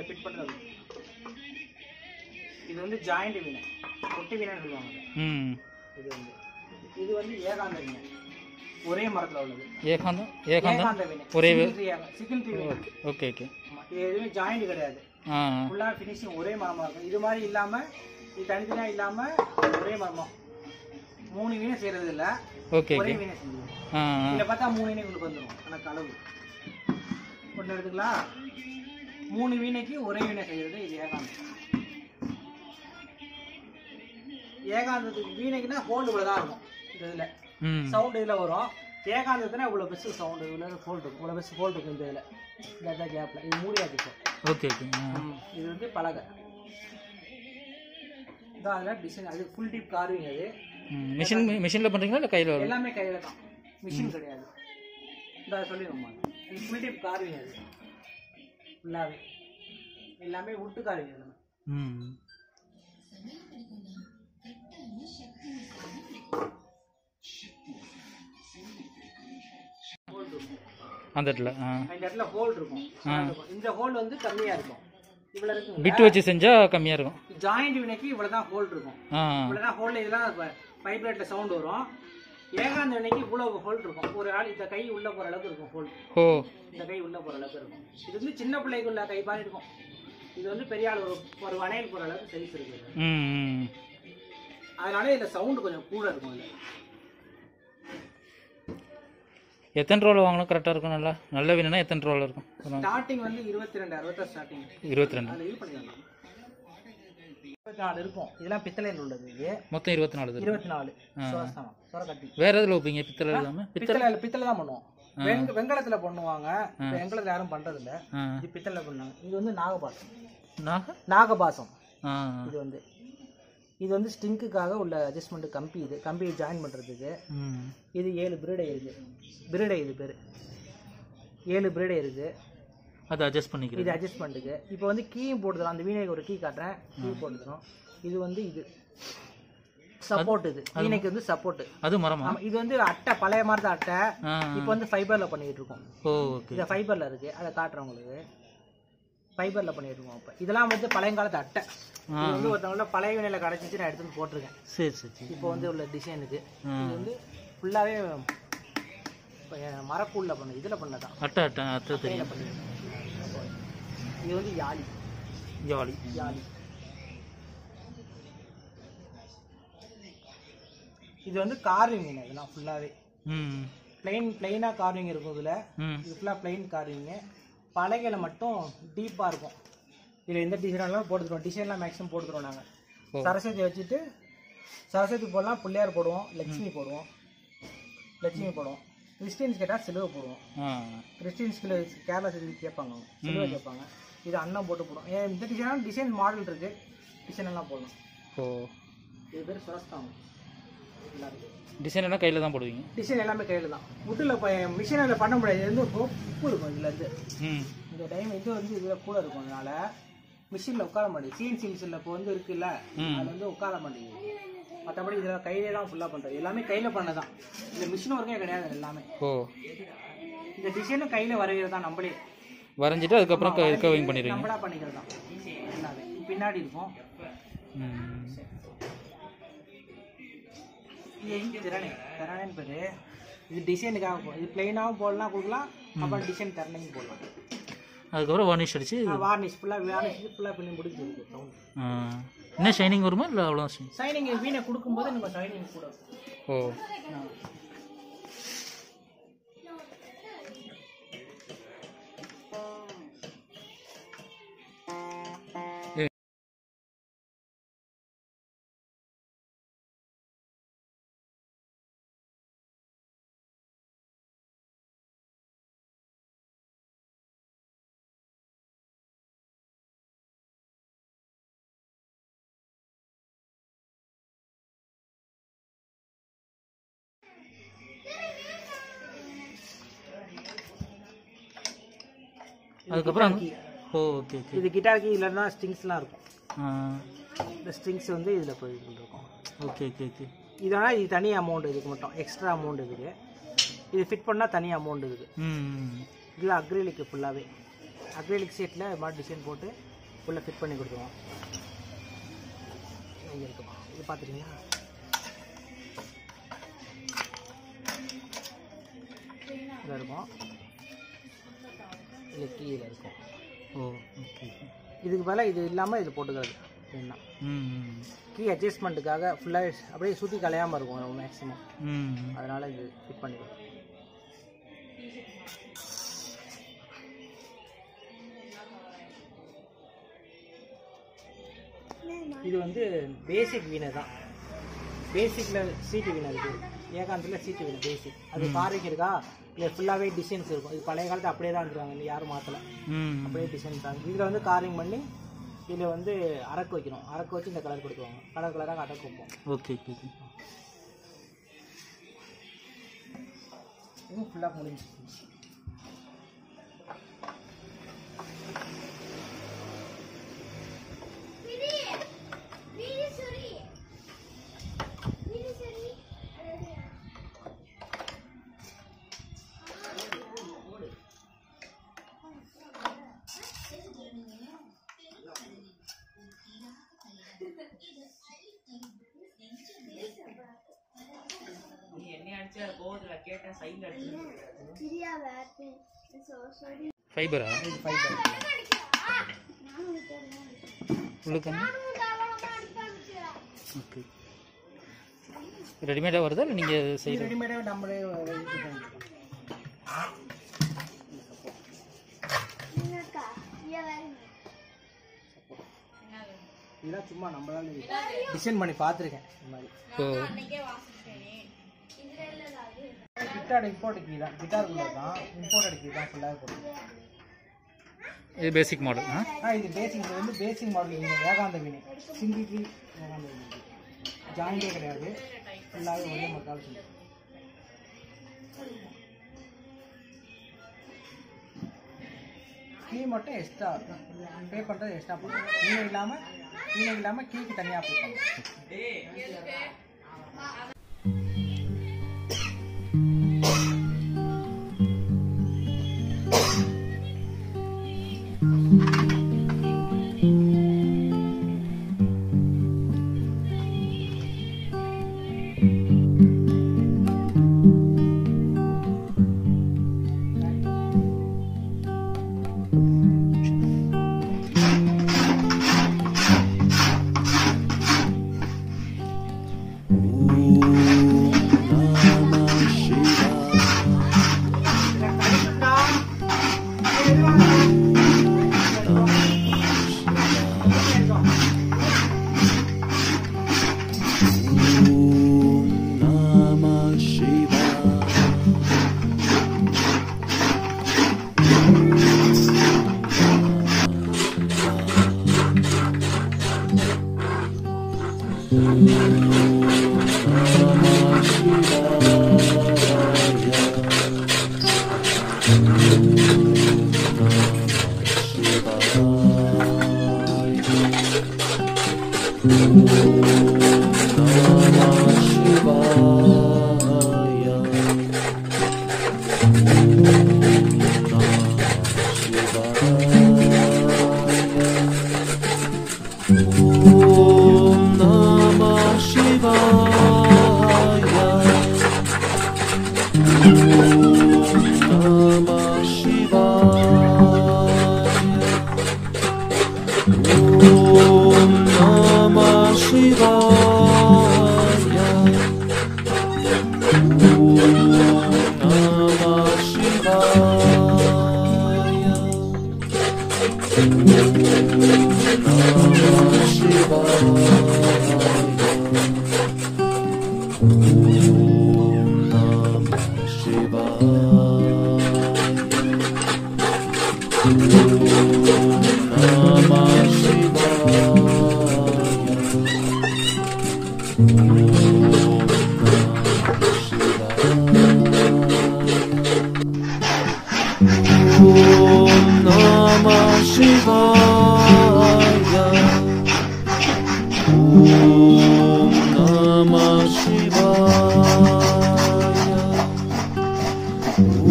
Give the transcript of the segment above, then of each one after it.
இதை ஃபிட் பண்ணுறது இது வந்து ஜாயிண்ட் வீணை ஒட்டி வீணைன்னு சொல்லுவாங்க இதை. ம் இது வந்து இது வந்து ஏகாந்த வீணை ஒரே மரத்தில் உள்ளது ஏகாந்தம் ஏகாந்தம் ஏகாந்த வீணை ஒரே சிக்கிள் வீணை ஓகே ஓகே ஆமா. இது எதுவுமே ஜாயிண்ட் கிடையாது ஆ ஃபுல்லாக ஃபினிஷிங் ஒரே மரமாக இருக்கும் இது மாதிரி இல்லாமல் இது தனித்தனியாக இல்லாமல் ஒரே மரமாக மூணு வீணை செய்கிறது இல்லை ஓகே ஒரே ஓகே வீணை செஞ்சுருவோம் ஆ ஆ. இதில் பார்த்தா மூணு வீணை உங்களுக்கு வந்துடும் எனக்கு அளவு ஒன்று எடுத்துக்கலாம் மூணு வீணைக்கு ஒரே வீணை செய்கிறது இது ஏகாந்தம் ஏகாந்தத்துக்கு வீணைக்குன்னா ஹோல்டு இவ்வளோ தான் இருக்கும் இந்த இதில் ம் சவுண்டு இதில் வரும் ஏகாந்தத்துனா இவ்வளோ பெருசு சவுண்டு இவ்வளோ ஃபோல்டு இருக்கும் இவ்வளோ பெருசு ஃபோல்டு இருக்கும் இந்த இதில் இந்த கேப்பில் இது மூடியாச்சு இப்போ ஓகே ஓகே ஆ இது வந்து பலகை இதான் அதில் டிசைன் அது ஃபுல் டீப் கார்விங் அது ம் மிஷின் மிஷினில் பண்ணுறீங்களா இல்லை கையில் வரும் எல்லாமே கையில் தான் மிஷின் கிடையாது இந்த சொல்லிடுவோம்மா இது ஃபுல் டீப் கார்விங் அது ஃபுல்லாகவே எல்லாமே உட்டு கார்விங் எல்லாமே ம் ஹோல்டு இருக்கும் அந்த இடத்துல ஆ இந்த இடத்துல ஹோல்டு இருக்கும் இந்த ஹோல்டு வந்து கம்மியாக இருக்கும் இவ்வளோ இருக்குங்க பிட்டு வச்சு செஞ்சால் கம்மியாக இருக்கும் ஜாயிண்ட் வினைக்கு இவ்வளோ தான் ஹோல்டு இருக்கும் ஆ இவ்வளோ தான் ஹோல்டு இதெல்லாம் வைப்ரேட்டில் சவுண்ட் வரும் ஏகாந்த வினைக்கு இவ்வளோ ஹோல்டு இருக்கும் ஒரு ஆள் இந்த கை உள்ளே போகிற அளவுக்கு இருக்கும் ஹோல்டு ஓ இந்த கை உள்ள போற அளவுக்கு இருக்கும் இது வந்து சின்ன பிள்ளைக்குள்ள கை மாதிரி இருக்கும் இது வந்து பெரிய ஆள் ஒரு ஒரு வளையல் போற அளவுக்கு சைஸ் இருக்கு இது. ம் ம் அதனால இதுல சவுண்ட் கொஞ்சம் கூட இருக்கும் இதுல எத்தனை ரூபாவில் வாங்கினா கரெக்டாக இருக்கும் நல்லா நல்ல வீணுனா எத்தனை ரூபாவில் இருக்கும் ஸ்டார்டிங் வந்து இருபத்தி ரெண்டு அறுபத்தா ஸ்டார்டிங் இருபத்தி ரெண்டு அதில் இது பண்ணிடலாம் இருபத்தி நாலு இருக்கும் இதெல்லாம் பித்தளையில் உள்ளது இது மொத்தம் இருபத்தி நாலு இது இருபத்தி நாலு சுரஸ்தானம் சுரக்கட்டி வேற எதில் வைப்பீங்க பித்தளை இல்லாமல் பித்தளை பித்தளை பித்தளை தான் பண்ணுவோம் வெங்க வெங்கலத்துல பண்ணுவாங்க இப்போ வெங்கலத்துல யாரும் பண்றது இல்ல ஆ இது பித்தளை பண்ணாங்க இது வந்து நாகபாசம் நாக நாகபாசம் ஆ இது வந்து இது வந்து ஸ்டிங்குக்காக உள்ள அட்ஜஸ்ட்மெண்ட் கம்பி இது கம்பியை ஜாயின் பண்ணுறதுக்கு ம் இது ஏழு பிரீடை இருக்கு பிரீடை இது பேர் ஏழு பிரீடை இருக்கு அதை அட்ஜஸ்ட் பண்ணிக்கிறது இது அட்ஜஸ்ட்மெண்ட்டுக்கு இப்போ வந்து கீயும் போட்டுதரும் அந்த வீணைக்கு ஒரு கீ காட்டுறேன் கீ போட்டுதரும் இது வந்து இது சப்போர்ட் இது வீணைக்கு வந்து சப்போர்ட் அது மரமா ஆமா இது வந்து அட்டை பழைய மாதிரி தான் அட்டை ஆ இப்போ வந்து ஃபைபரில் பண்ணிட்டு இருக்கோம் ஓ ஓகே இது ஃபைபரில் இருக்கு அதை காட்டுறேன் உங்களுக்கு ஃபைபரில் பண்ணிட்டு இருக்கோம் இப்போ இதெல்லாம் வந்து பழையங்காலத்து அட்டை இது வந்து ஒருத்தவங்கள பழைய வீணையில் கிடச்சிச்சு நான் எடுத்து போட்டிருக்கேன் சரி சரி சரி இப்போ வந்து உள்ள டிசைனுக்கு ஆ. இது வந்து ஃபுல்லாகவே மரக்கூழில் பண்ண இதில் பண்ணதான் அட்டை அட்டை அட்டை தெரியும் இது வந்து யாழி ஜாலி யாழி இது வந்து கார்விங் இதெல்லாம் ஃபுல்லாகவே ம் பிளைன் பிளைனாக கார்விங் இருக்கும் இதில் ம் இது ஃபுல்லாக பிளைன் கார்விங்கு பலகையில் மட்டும் டீப்பாக இருக்கும் இதில் எந்த டிசைனாலும் போட்டுருவோம் டிசைன்லாம் மேக்ஸிமம் போட்டுருவோம் நாங்கள் ஓ. சரஸ்வதி வச்சுட்டு சரஸ்வதி போடலாம் பிள்ளையார் போடுவோம் லட்சுமி போடுவோம் லட்சுமி போடுவோம் கிறிஸ்டின்ஸ் கேட்டால் சிலுவை போடுவோம் ஆ கிறிஸ்டின்ஸ் கேரளா சைடு கேட்பாங்க அவங்க சிலுவை கேட்பாங்க இது அண்ணன் போட்டு போடுவோம் ஏன் இந்த டிசைனாலும் டிசைன் மாடல் இருக்குது டிசைன் எல்லாம் போடலாம் ஓ இது பேர் சுரஸ்தாங்க எல்லாருக்கும் டிசைன் எல்லாம் கையில் தான் போடுவீங்க டிசைன் எல்லாமே கையில் தான் வுட்டில் இப்போ மிஷினில் பண்ண முடியாது இது வந்து உப்பு இருக்கும் இதுலேருந்து ம் இந்த டைம் இது வந்து இதில் கூட இருக்கும் அதனால மிஷினில் உட்கார மாட்டேங்குது சிஎன்சி மிஷினில் இப்போ வந்து இருக்குல்ல ம். அது வந்து உட்கார மாட்டேங்குது மற்றபடி இதில் கையிலே தான் ஃபுல்லாக பண்ணுறது எல்லாமே கையில் பண்ணதான் இந்த மிஷின் ஒர்க்கே கிடையாது இது எல்லாமே ஓ இந்த டிசைனும் கையில் வரைகிறது தான் நம்மளே வரைஞ்சிட்டு அதுக்கப்புறம் கவிங் பண்ணிடுவீங்க நம்மளா பண்ணிக்கிறது தான் எல்லாமே பின்னாடி இருக்கும் ம் இது வந்து திறனை திறனைன்னு பேர் இது டிசைனுக்காக போ இது பிளெயினாகவும் போடலாம் கொடுக்கலாம் அப்புறம் டிசைன் திறனையும் போடலாம் அதுக்கப்புறம் வார்னிஷ் அடிச்சு வார்னிஷ் ஃபுல்லாக வார்னிஷ் ஃபுல்லாக பண்ணி முடிஞ்சிருக்கு சவுண்ட் ஆ. இன்னும் ஷைனிங் வருமா இல்லை அவ்வளோ ஷைனிங் சைனிங் வீணை கொடுக்கும்போது நம்ம சைனிங் கூட இருக்கும். ஓ அதுக்கப்புறம் அங்க- ஓ ஓகே ஓகே இது கிட்டாருக்கு இதில் தான் ஸ்ட்ரிங்ஸ்லாம் இருக்கும் ஆ இந்த ஸ்ட்ரிங்ஸ் வந்து இதில் போயிட்டு இருக்கும் ஓகே ஓகே ஓகே இதனால் இது தனி அமௌண்ட் இதுக்கு மட்டும் எக்ஸ்ட்ரா அமௌண்ட் இதுக்கு இது ஃபிட் பண்ணால் தனி அமௌண்ட் இதுக்கு ம் இதில் அக்ரிலிக்கு ஃபுல்லாகவே அக்ரிலிக் ஷீட்டில் இது மாதிரி டிசைன் போட்டு ஃபுல்லாக ஃபிட் பண்ணி கொடுத்துருவோம் இங்கே இருக்குமா இது பார்த்துட்டீங்களா இதில் இருக்கும் இது கீழே இருக்கும் ஓ ஓகே இதுக்கு பதிலாக இது இல்லாமல் இது போட்டுக்கிறது என்ன ம் ம். கீ அட்ஜஸ்ட்மெண்ட்டுக்காக ஃபுல்லாக அப்படியே சுற்றி கலையாமல் இருக்கும் மேக்ஸிமம் ம் அதனால் இது ஃபிட் பண்ணிடுவோம் இது வந்து பேசிக் வீணர் தான் பேசிக்கில் சீட்டு வீணர் இருக்குது ஏகாந்தத்தில் சீட்டு வீணர் பேசிக் அது காரைக்கு இருக்கா இல்லை ஃபுல்லாகவே டிசைன்ஸ் இருக்கும் இது பழைய காலத்து அப்படியே தான் இருந்துருவாங்க இந்த யாரும் மாற்றலை ம் அப்படியே டிசைன்ஸ் தான் இதில் வந்து காரிங் பண்ணி இதில் வந்து அரக்கு வைக்கணும் அரக்கு வச்சு இந்த கலர் கொடுத்துருவாங்க கலர் கலராக அரக்கு வைப்போம் ஓகே ஓகே இதுவும் ஃபுல்லாக முடிஞ்சு ஃபைபரா இது ஃபைபர் உள்ளுக்கு ஓகே ரெடிமேடாக வருதா இல்லை நீங்கள் இது செய்கிற ரெடிமேடாக நம்மளே இது பண்ணிக்கலாம் இதெல்லாம் சும்மா நம்மளால டிசைன் பண்ணி பார்த்துருக்கேன் இந்த மாதிரி ஓ கிட்டார் இம்போர்ட் கீ தான் கிட்டார் குள்ளர் தான் இம்போர்ட்டட் கீ தான் ஃபுல்லாக போடுது இது பேசிக் மாடல் ஆ ஆ இது பேசிக் இது வந்து பேசிக் மாடல் வீணை ஏகாந்த வீணை சிங்கிள் கீ ஏகாந்த வீணை ஜாயிண்டே கிடையாது ஃபுல்லாகவே ஒரே மக்கால் கீ கீ மட்டும் எக்ஸ்ட்ரா பே பண்ணுறது எக்ஸ்ட்ரா பண்ணுவோம் வீணை இல்லாமல் வீணை இல்லாமல் கீக்கு தனியாக அப்ளை பண்ணுவோம்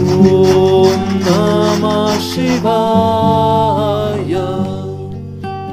Om Namah Shivaya.